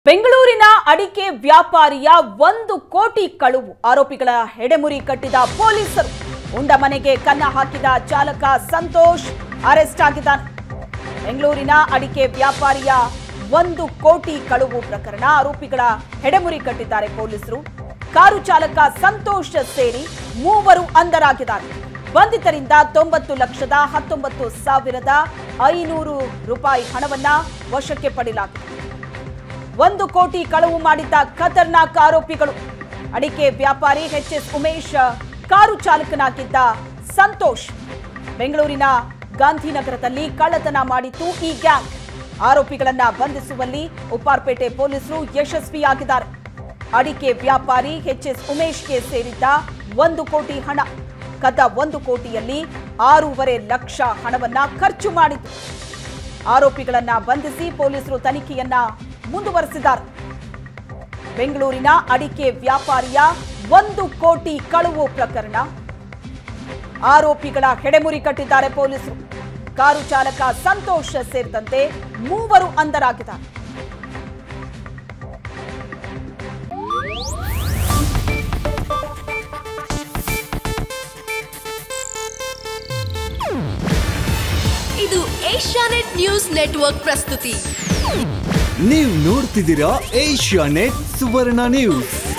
ಬೆಂಗಳೂರಿನ ಅಡಿಕೆ ವ್ಯಾಪಾರಿಯ ಒಂದು ಕೋಟಿ ಕಳುವು ಆರೋಪಿಗಳ ಹೆಡೆಮುರಿ ಕಟ್ಟಿದ ಪೊಲೀಸರು ಉಂಡ ಮನೆಗೆ ಕನ್ನ ಹಾಕಿದ ಚಾಲಕ ಸಂತೋಷ್ ಅರೆಸ್ಟ್ ಆಗಿದ್ದಾನೆ ಬೆಂಗಳೂರಿನ ಅಡಿಕೆ ವ್ಯಾಪಾರಿಯ ಒಂದು ಕೋಟಿ ಕಳುವು ಪ್ರಕರಣ ಆರೋಪಿಗಳ ಹೆಡೆಮುರಿ ಕಟ್ಟಿದ್ದಾರೆ ಪೊಲೀಸರು ಕಾರು ಚಾಲಕ ಸಂತೋಷ್ ಸೇರಿ ಮೂವರು ಅಂಧರಾಗಿದ್ದಾರೆ ಬಂಧಿತರಿಂದ ತೊಂಬತ್ತು ಲಕ್ಷದ ಹತ್ತೊಂಬತ್ತು ಸಾವಿರದ ಐನೂರು ರೂಪಾಯಿ ಹಣವನ್ನ ವಶಕ್ಕೆ ಪಡೆಯಲಾಗಿದೆ ಒಂದು ಕೋಟಿ ಕಳವು ಮಾಡಿದ್ದ ಖತರ್ನಾಕ್ ಆರೋಪಿಗಳು ಅಡಿಕೆ ವ್ಯಾಪಾರಿ ಎಚ್ ಎಸ್ ಉಮೇಶ್ ಕಾರು ಚಾಲಕನಾಗಿದ್ದ ಸಂತೋಷ್ ಬೆಂಗಳೂರಿನ ಗಾಂಧಿನಗರದಲ್ಲಿ ಕಳ್ಳತನ ಮಾಡಿತ್ತು ಈ ಗ್ಯಾಂಗ್ ಆರೋಪಿಗಳನ್ನ ಬಂಧಿಸುವಲ್ಲಿ ಉಪ್ಪಾರ್ಪೇಟೆ ಪೊಲೀಸರು ಯಶಸ್ವಿಯಾಗಿದ್ದಾರೆ ಅಡಿಕೆ ವ್ಯಾಪಾರಿ ಎಚ್ ಎಸ್ ಉಮೇಶ್ಗೆ ಸೇರಿದ್ದ ಒಂದು ಕೋಟಿ ಹಣ ಕದ್ದ ಒಂದು ಕೋಟಿಯಲ್ಲಿ ಆರೂವರೆ ಲಕ್ಷ ಹಣವನ್ನ ಖರ್ಚು ಮಾಡಿತು ಆರೋಪಿಗಳನ್ನ ಬಂಧಿಸಿ ಪೊಲೀಸರು ತನಿಖೆಯನ್ನ ಮುಂದುವರೆಸಿದ್ದಾರೆ ಬೆಂಗಳೂರಿನ ಅಡಿಕೆ ವ್ಯಾಪಾರಿಯ ಒಂದು ಕೋಟಿ ಕಳುವು ಪ್ರಕರಣ ಆರೋಪಿಗಳ ಹೆಡೆಮುರಿ ಕಟ್ಟಿದ್ದಾರೆ ಪೊಲೀಸರು ಕಾರು ಚಾಲಕ ಸಂತೋಷ್ ಸೇರಿದಂತೆ ಮೂವರು ಅಂಧರಾಗಿದ್ದಾರೆ ಇದು ಏಷ್ಯಾನೆಟ್ ನ್ಯೂಸ್ ನೆಟ್ವರ್ಕ್ ಪ್ರಸ್ತುತಿ ನೀವು ನೋಡ್ತಿದ್ದೀರಾ ಏಷ್ಯಾ ನೆಟ್ ಸುವರ್ಣ ನ್ಯೂಸ್